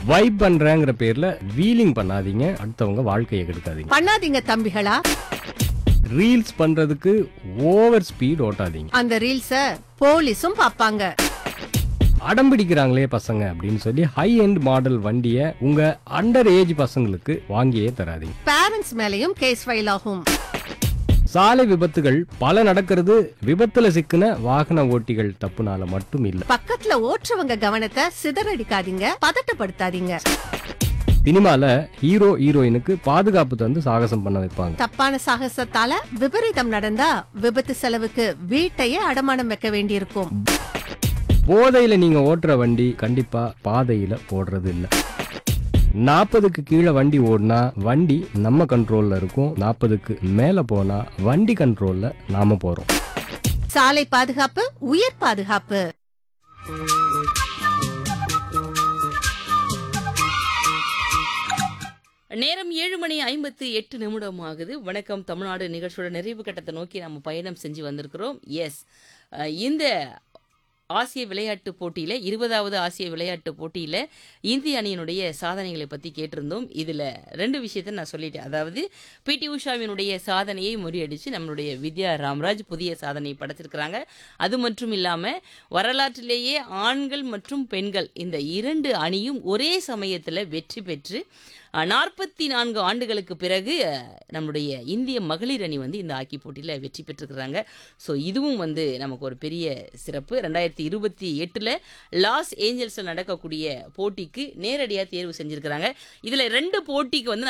vibe பண்றேங்கிற பேர்ல wheeling பண்ணாதீங்க அடுத்தவங்க வாழ்க்கையை கெடுக்காதீங்க பண்ணாதீங்க தம்பிகளா ரீல்ஸ் பண்றதுக்கு ஓவர் ஸ்பீட் ஓட்டாதீங்க அந்த ரீல்ஸ போலீஸும் பாப்பாங்க அடம் பிடிக்கிறாங்களே பசங்க அப்படின்னு சொல்லி ஹை எண்ட் மாடல் வண்டியை உங்க அண்டர் ஏஜ் பசங்களுக்கு வாங்கியே தராதீங்க பேரண்ட்ஸ் மேலயும் கேஸ் ஃபைல் ஆகும் சாலை விபத்துகள் பல நடக்கிறது விபத்துல சிக்கின வாகன ஓட்டிகள் தப்புனால மட்டும் இல்ல பக்கத்துல ஓட்டுறவங்க கவனத்தை சிதறடிக்காதீங்க பதட்டப்படுத்தாதீங்க சினிமால ஹீரோ ஹீரோயினுக்கு பாதுகாப்பு தந்து சாகசம் பண்ண வைப்பாங்க தப்பான சாகசத்தால விபரீதம் நடந்தா விபத்து செலவுக்கு வீட்டையே அடமானம் வைக்க வேண்டியிருக்கும் போதையில நீங்க ஓட்டுற வண்டி கண்டிப்பா பாதையில ஓடுறது இல்ல நாற்பதுக்கு கீழே வண்டி ஓடினா வண்டி நம்ம கண்ட்ரோல்ல இருக்கும் நாற்பதுக்கு மேல போனா வண்டி கண்ட்ரோல்ல நாம போறோம் சாலை பாதுகாப்பு உயிர் பாதுகாப்பு நேரம் ஏழு மணி ஐம்பத்து எட்டு நிமிடம் ஆகுது வணக்கம் தமிழ்நாடு நிகழ்ச்சியோட நிறைவு கட்டத்தை நோக்கி நம்ம பயணம் செஞ்சு வந்திருக்கிறோம் எஸ் இந்த ஆசிய விளையாட்டு போட்டியில் இருபதாவது ஆசிய விளையாட்டு போட்டியில் இந்திய அணியினுடைய சாதனைகளை பற்றி கேட்டிருந்தோம் இதில் ரெண்டு விஷயத்தை நான் சொல்லிட்டேன் அதாவது பிடி உஷாவினுடைய சாதனையை முறியடித்து நம்மளுடைய வித்யா ராம்ராஜ் புதிய சாதனை படைச்சிருக்கிறாங்க அது மட்டும் இல்லாமல் வரலாற்றிலேயே ஆண்கள் மற்றும் பெண்கள் இந்த இரண்டு அணியும் ஒரே சமயத்தில் வெற்றி பெற்று நாற்பத்தி நான்கு ஆண்டுகளுக்கு பிறகு அஹ், நம்முடைய இந்திய மகளிர் அணி வந்து இந்த ஹாக்கி போட்டியில் வெற்றி பெற்றிருக்கிறாங்க ஸோ இதுவும் வந்து நமக்கு ஒரு பெரிய சிறப்பு ரெண்டாயிரத்தி இருபத்தி எட்டில் லாஸ் ஏஞ்சல்ஸில் நடக்கக்கூடிய போட்டிக்கு நேரடியாக தேர்வு செஞ்சுருக்கிறாங்க இதில் ரெண்டு போட்டிக்கு வந்து